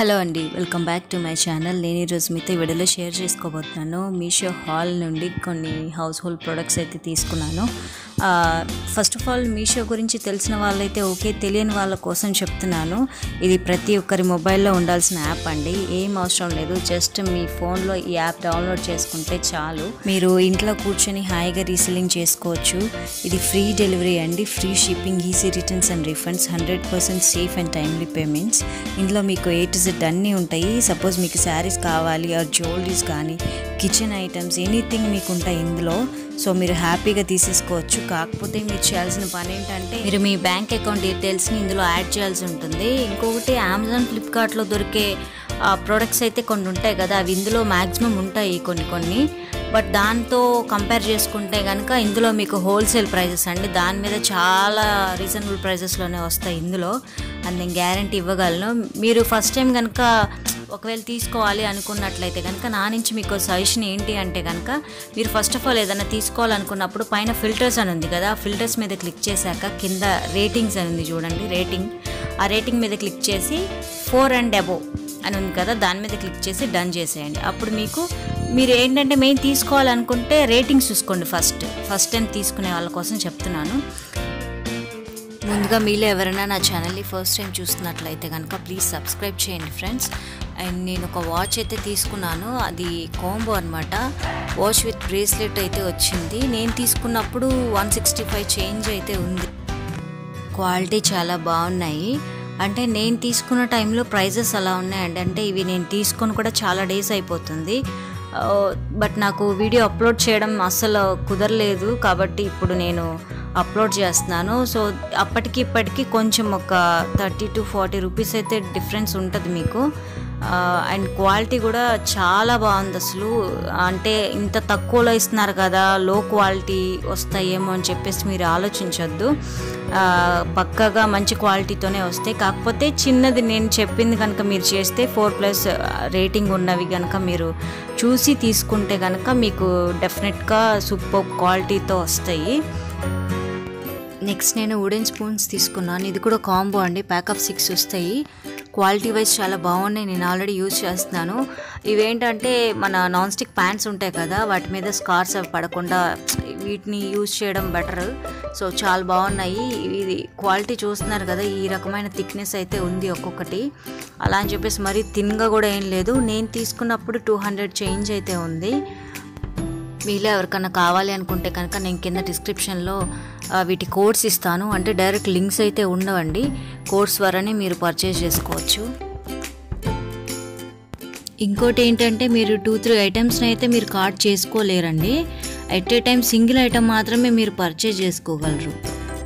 hello అండి welcome back to my channel నేను ఈరోజు మీతో ఈ వీడియోలో షేర్ చేసుకోబోతున్నాను మీషో హాల్ నుండి కొన్ని హౌస్ హోల్డ్ ప్రొడక్ట్స్ అయితే తీసుకున్నాను ఫస్ట్ ఆఫ్ ఆల్ మీషో గురించి తెలిసిన వాళ్ళైతే ఓకే తెలియని వాళ్ళ కోసం చెప్తున్నాను ఇది ప్రతి ఒక్కరి మొబైల్లో ఉండాల్సిన యాప్ అండి ఏం అవసరం లేదు జస్ట్ మీ ఫోన్లో ఈ యాప్ డౌన్లోడ్ చేసుకుంటే చాలు మీరు ఇంట్లో కూర్చొని హాయిగా రీసెల్లింగ్ చేసుకోవచ్చు ఇది ఫ్రీ డెలివరీ అండి free shipping easy returns and refunds hundred percent safe and timely payments ఇందులో మీకు ఏ టు జెడ్ అన్నీ ఉంటాయి సపోజ్ మీకు శారీస్ కావాలి ఆర్ జ్యువెలరీస్ కానీ కిచెన్ ఐటమ్స్ ఎనీథింగ్ మీకు ఉంటాయి ఇందులో సో మీరు హ్యాపీగా తీసేసుకోవచ్చు కాకపోతే మీరు చేయాల్సిన పని ఏంటంటే మీరు మీ బ్యాంక్ అకౌంట్ డీటెయిల్స్ని ఇందులో యాడ్ చేయాల్సి ఉంటుంది ఇంకొకటి అమెజాన్ ఫ్లిప్కార్ట్లో దొరికే ప్రొడక్ట్స్ అయితే కొన్ని ఉంటాయి కదా అవి ఇందులో మ్యాక్సిమం ఉంటాయి కొన్ని కొన్ని బట్ దాంతో కంపేర్ చేసుకుంటే కనుక ఇందులో మీకు హోల్సేల్ ప్రైజెస్ అండి దాని మీద చాలా రీజనబుల్ ప్రైజెస్లోనే వస్తాయి ఇందులో అండ్ నేను గ్యారంటీ ఇవ్వగలను మీరు ఫస్ట్ టైం కనుక ఒకవేళ తీసుకోవాలి అనుకున్నట్లయితే కనుక నా నుంచి మీకు సజెషన్ ఏంటి అంటే కనుక మీరు ఫస్ట్ ఆఫ్ ఆల్ ఏదైనా తీసుకోవాలనుకున్నప్పుడు పైన ఫిల్టర్స్ అని ఉంది కదా ఆ ఫిల్టర్స్ మీద క్లిక్ చేశాక కింద రేటింగ్స్ అని ఉంది చూడండి రేటింగ్ ఆ రేటింగ్ మీద క్లిక్ చేసి ఫోర్ అండ్ అబోవ్ అని ఉంది కదా దాని మీద క్లిక్ చేసి డన్ చేసేయండి అప్పుడు మీకు మీరు ఏంటంటే మెయిన్ తీసుకోవాలనుకుంటే రేటింగ్స్ చూసుకోండి ఫస్ట్ ఫస్ట్ టైం తీసుకునే వాళ్ళ కోసం చెప్తున్నాను ముందుగా మీలో ఎవరైనా నా ఛానల్ని ఫస్ట్ టైం చూస్తున్నట్లయితే కనుక ప్లీజ్ సబ్స్క్రైబ్ చేయండి ఫ్రెండ్స్ అండ్ నేను ఒక వాచ్ అయితే తీసుకున్నాను అది కోంబో అనమాట వాచ్ విత్ బ్రేస్లెట్ అయితే వచ్చింది నేను తీసుకున్నప్పుడు వన్ సిక్స్టీ ఫైవ్ చేంజ్ అయితే ఉంది క్వాలిటీ చాలా బాగున్నాయి అంటే నేను తీసుకున్న టైంలో ప్రైజెస్ అలా ఉన్నాయండి అంటే ఇవి నేను తీసుకొని కూడా చాలా డేస్ అయిపోతుంది బట్ నాకు వీడియో అప్లోడ్ చేయడం అస్సలు కుదరలేదు కాబట్టి ఇప్పుడు నేను అప్లోడ్ చేస్తున్నాను సో అప్పటికి ఇప్పటికి కొంచెం ఒక థర్టీ టు ఫార్టీ రూపీస్ అయితే డిఫరెన్స్ ఉంటుంది మీకు అండ్ క్వాలిటీ కూడా చాలా బాగుంది అసలు అంటే ఇంత తక్కువలో ఇస్తున్నారు కదా లో క్వాలిటీ వస్తాయేమో అని చెప్పేసి మీరు ఆలోచించొద్దు పక్కగా మంచి క్వాలిటీతోనే వస్తాయి కాకపోతే చిన్నది నేను చెప్పింది కనుక మీరు చేస్తే ఫోర్ ప్లస్ రేటింగ్ ఉన్నవి కనుక మీరు చూసి తీసుకుంటే కనుక మీకు డెఫినెట్గా సూపర్ క్వాలిటీతో వస్తాయి నెక్స్ట్ నేను వుడెన్ స్పూన్స్ తీసుకున్నాను ఇది కూడా కాంబో అండి ప్యాక్ ఆఫ్ సిక్స్ వస్తాయి క్వాలిటీ వైజ్ చాలా బాగున్నాయి నేను ఆల్రెడీ యూజ్ చేస్తున్నాను ఇవేంటంటే మన నాన్ స్టిక్ ప్యాంట్స్ ఉంటాయి కదా వాటి మీద స్కార్స్ అవి పడకుండా వీటిని యూజ్ చేయడం బెటర్ సో చాలా బాగున్నాయి ఇది క్వాలిటీ చూస్తున్నారు కదా ఈ రకమైన థిక్నెస్ అయితే ఉంది ఒక్కొక్కటి అలా అని చెప్పేసి మరీ థిన్గా కూడా ఏం లేదు నేను తీసుకున్నప్పుడు టూ హండ్రెడ్ చేంజ్ అయితే ఉంది మీలో ఎవరికన్నా కావాలి అనుకుంటే కనుక నేను కింద డిస్క్రిప్షన్లో వీటి కోడ్స్ ఇస్తాను అంటే డైరెక్ట్ లింక్స్ అయితే ఉండవండి కోడ్స్ ద్వారానే మీరు పర్చేస్ చేసుకోవచ్చు ఇంకోటి ఏంటంటే మీరు టూ త్రీ ఐటమ్స్ని అయితే మీరు కార్డ్ చేసుకోలేరండి at a time single item మాత్రమే మీరు పర్చేజ్ చేసుకోగలరు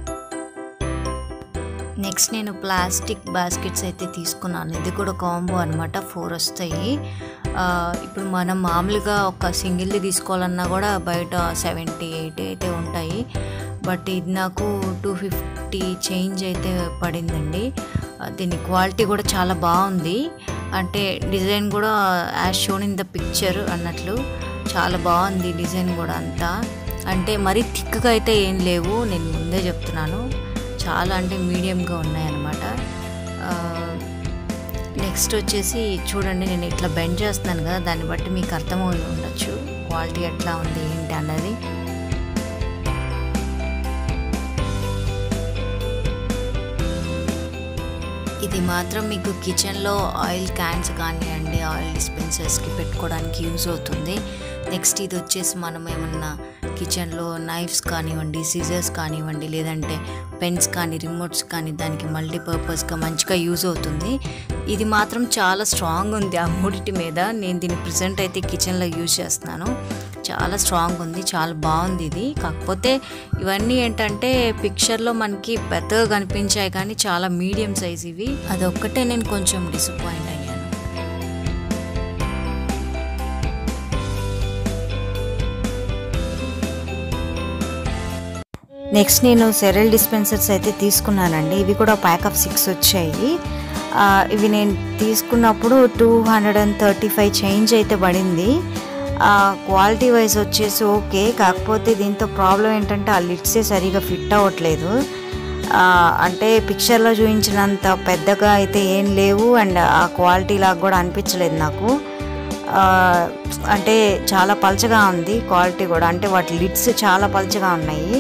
నెక్స్ట్ నేను ప్లాస్టిక్ బాస్కెట్స్ అయితే తీసుకున్నాను ఇది కూడా కాంబో అనమాట ఫోర్ వస్తాయి ఇప్పుడు మనం మామూలుగా ఒక సింగిల్ది తీసుకోవాలన్నా కూడా బయట సెవెంటీ ఎయిటీ అయితే ఉంటాయి బట్ ఇది నాకు టూ ఫిఫ్టీ చేంజ్ అయితే పడిందండి దీని క్వాలిటీ కూడా చాలా బాగుంది అంటే డిజైన్ కూడా as shown in the picture అన్నట్లు చాలా బాగుంది డిజైన్ కూడా అంతా అంటే మరీ థిక్గా అయితే ఏం లేవు నేను ముందే చెప్తున్నాను చాలా అంటే మీడియంగా ఉన్నాయన్నమాట నెక్స్ట్ వచ్చేసి చూడండి నేను ఇట్లా బెండ్ చేస్తున్నాను కదా దాన్ని బట్టి మీకు అర్థమై ఉండొచ్చు క్వాలిటీ ఎట్లా ఉంది ఏంటి అన్నది ఇది మాత్రం మీకు కిచెన్లో ఆయిల్ క్యాన్స్ కానివ్వండి ఆయిల్ డిస్పెన్సర్స్కి పెట్టుకోవడానికి యూజ్ అవుతుంది నెక్స్ట్ ఇది వచ్చేసి మనం ఏమన్నా కిచెన్లో నైఫ్స్ కానివ్వండి సీజర్స్ కానివ్వండి లేదంటే పెన్స్ కానీ రిమోట్స్ కానీ దానికి మల్టీపర్పస్గా మంచిగా యూజ్ అవుతుంది ఇది మాత్రం చాలా స్ట్రాంగ్ ఉంది ఆ మూడిటి మీద నేను దీన్ని ప్రజెంట్ అయితే కిచెన్లో యూజ్ చేస్తున్నాను చాలా స్ట్రాంగ్ ఉంది చాలా బాగుంది ఇది కాకపోతే ఇవన్నీ ఏంటంటే పిక్చర్లో మనకి పెద్దగా కనిపించాయి కానీ చాలా మీడియం సైజ్ ఇవి అదొక్కటే నేను కొంచెం డిసప్పాయింట్ అయ్యాను నెక్స్ట్ నేను సెరల్ డిస్పెన్సర్స్ అయితే తీసుకున్నానండి ఇవి కూడా ప్యాక్ ఆఫ్ సిక్స్ వచ్చాయి ఇవి నేను తీసుకున్నప్పుడు two hundred and thirty five change అయితే పడింది క్వాలిటీ వైజ్ వచ్చేసి ఓకే కాకపోతే దీంతో ప్రాబ్లం ఏంటంటే ఆ లిడ్సే సరిగా ఫిట్ అవ్వట్లేదు ఆ, అంటే పిక్చర్లో చూపించినంత పెద్దగా అయితే ఏం లేవు అండ్ ఆ క్వాలిటీ లాగా కూడా అనిపించలేదు నాకు ఆ, అంటే చాలా పలచగా ఉంది క్వాలిటీ కూడా అంటే వాటి లిడ్స్ చాలా పలచగా ఉన్నాయి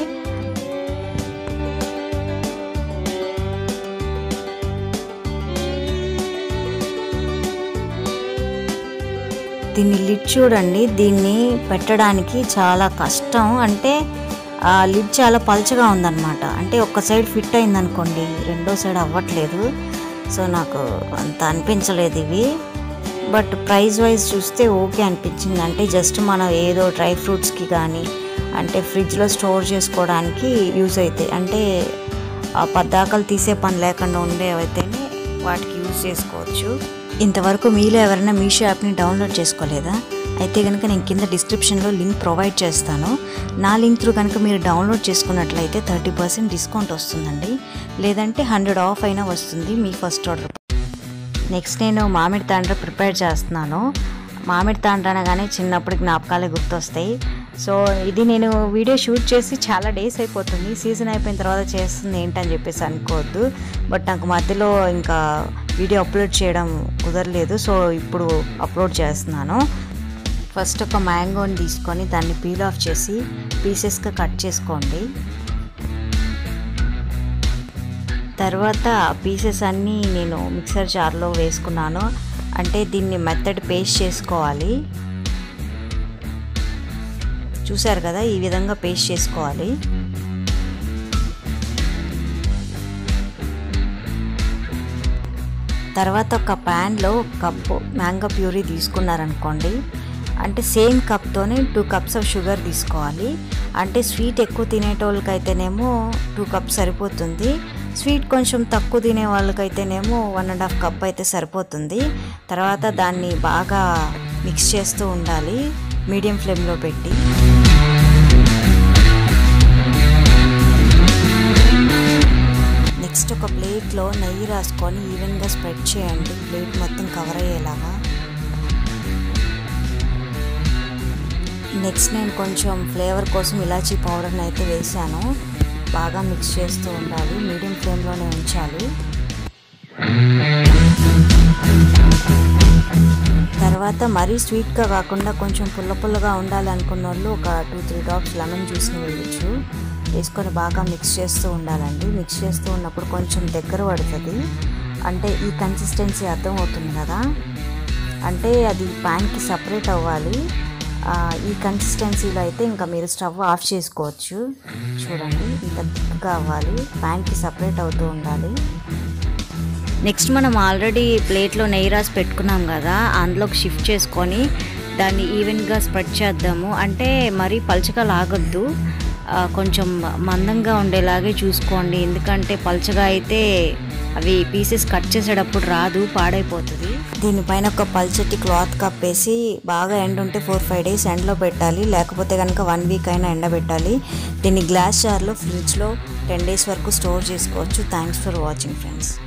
దీన్ని లిడ్ చూడండి దీన్ని పెట్టడానికి చాలా కష్టం అంటే ఆ లిడ్ చాలా పలచగా ఉందన్నమాట అంటే ఒక్క సైడ్ ఫిట్ అయింది అనుకోండి రెండో సైడ్ అవ్వట్లేదు సో నాకు అంత అనిపించలేదు ఇవి బట్ ప్రైస్ వైజ్ చూస్తే ఓకే అనిపించింది అంటే జస్ట్ మనం ఏదో డ్రై ఫ్రూట్స్కి కానీ అంటే ఫ్రిడ్జ్లో స్టోర్ చేసుకోవడానికి యూజ్ అవుతాయి అంటే ఆ పద్దాకలు తీసే పని లేకుండా ఉండేవైతేనే వాటికి యూజ్ చేసుకోవచ్చు ఇంతవరకు మీలో ఎవరైనా మీషో యాప్ని డౌన్లోడ్ చేసుకోలేదా అయితే కనుక నేను కింద డిస్క్రిప్షన్లో లింక్ ప్రొవైడ్ చేస్తాను నా లింక్ త్రూ కనుక మీరు డౌన్లోడ్ చేసుకున్నట్లయితే థర్టీ పర్సెంట్ డిస్కౌంట్ వస్తుందండి లేదంటే హండ్రెడ్ ఆఫ్ అయినా వస్తుంది మీ ఫస్ట్ ఆర్డర్ నెక్స్ట్ నేను మామిడి తాండ్ర ప్రిపేర్ చేస్తున్నాను మామిడి తాండ్ర అనగానే చిన్నప్పుడు జ్ఞాపకాలే గుర్తొస్తాయి సో ఇది నేను వీడియో షూట్ చేసి చాలా డేస్ అయిపోతుంది సీజన్ అయిపోయిన తర్వాత చేస్తుంది ఏంటని చెప్పేసి అనుకోవద్దు బట్ నాకు మధ్యలో ఇంకా వీడియో అప్లోడ్ చేయడం కుదరలేదు సో ఇప్పుడు అప్లోడ్ చేస్తున్నాను ఫస్ట్ ఒక మ్యాంగోని తీసుకొని దాన్ని పీల్ ఆఫ్ చేసి పీసెస్గా కట్ చేసుకోండి తర్వాత పీసెస్ అన్నీ నేను మిక్సర్ జార్లో వేసుకున్నాను అంటే దీన్ని మెత్తడ్ పేస్ట్ చేసుకోవాలి చూసారు కదా ఈ విధంగా పేస్ట్ చేసుకోవాలి తర్వాత ఒక ప్యాన్లో కప్పు మ్యాంగో ప్యూరీ తీసుకున్నారనుకోండి అంటే సేమ్ కప్తోనే టూ కప్స్ ఆఫ్ షుగర్ తీసుకోవాలి అంటే స్వీట్ ఎక్కువ తినేటోళ్ళకైతేనేమో టూ కప్స్ సరిపోతుంది స్వీట్ కొంచెం తక్కువ తినే వాళ్ళకైతేనేమో వన్ అండ్ హాఫ్ కప్ అయితే సరిపోతుంది తర్వాత దాన్ని బాగా మిక్స్ చేస్తూ ఉండాలి మీడియం ఫ్లేమ్లో పెట్టి నెక్స్ట్ ఒక ప్లేట్లో నెయ్యి రాసుకొని ఈవెన్గా స్ప్రెడ్ చేయండి ప్లేట్ మొత్తం కవర్ అయ్యేలాగా నెక్స్ట్ నేను కొంచెం ఫ్లేవర్ కోసం ఇలాచీ పౌడర్ని అయితే వేసాను బాగా మిక్స్ చేస్తూ ఉండాలి మీడియం ఫ్లేమ్లోనే ఉంచాలి తర్వాత మరీ స్వీట్గా కాకుండా కొంచెం పుల్ల పుల్లగా ఉండాలి అనుకున్న వాళ్ళు ఒక టూ త్రీ డ్రాప్స్ లెమన్ జ్యూస్ని వేయచ్చు వేసుకొని బాగా మిక్స్ చేస్తూ ఉండాలండి మిక్స్ చేస్తూ ఉన్నప్పుడు కొంచెం దగ్గర పడుతుంది అంటే ఈ కన్సిస్టెన్సీ అర్థం అవుతుంది కదా అంటే అది ప్యాన్కి సపరేట్ అవ్వాలి ఆ, ఈ కన్సిస్టెన్సీలో అయితే ఇంకా మీరు స్టవ్ ఆఫ్ చేసుకోవచ్చు చూడండి ఇంత థిక్గా అవ్వాలి ప్యాన్కి సపరేట్ అవుతూ ఉండాలి నెక్స్ట్ మనం ఆల్రెడీ ప్లేట్లో నెయ్యి రాసి పెట్టుకున్నాం కదా అందులోకి షిఫ్ట్ చేసుకొని దాన్ని ఈవెన్గా స్ప్రెడ్ చేద్దాము అంటే మరీ పలచగా లాగొద్దు ఆ, కొంచెం మందంగా ఉండేలాగే చూసుకోండి ఎందుకంటే పలచగా అయితే అవి పీసెస్ కట్ చేసేటప్పుడు రాదు పాడైపోతుంది దీనిపైన ఒక పల్చటి క్లాత్ కప్పేసి బాగా ఎండ ఉంటే ఫోర్ ఫైవ్ డేస్ ఎండలో పెట్టాలి లేకపోతే కనుక వన్ వీక్ అయినా ఎండబెట్టాలి దీన్ని గ్లాస్ జార్లో ఫ్రిడ్జ్లో టెన్ డేస్ వరకు స్టోర్ చేసుకోవచ్చు థ్యాంక్స్ ఫర్ వాచింగ్ ఫ్రెండ్స్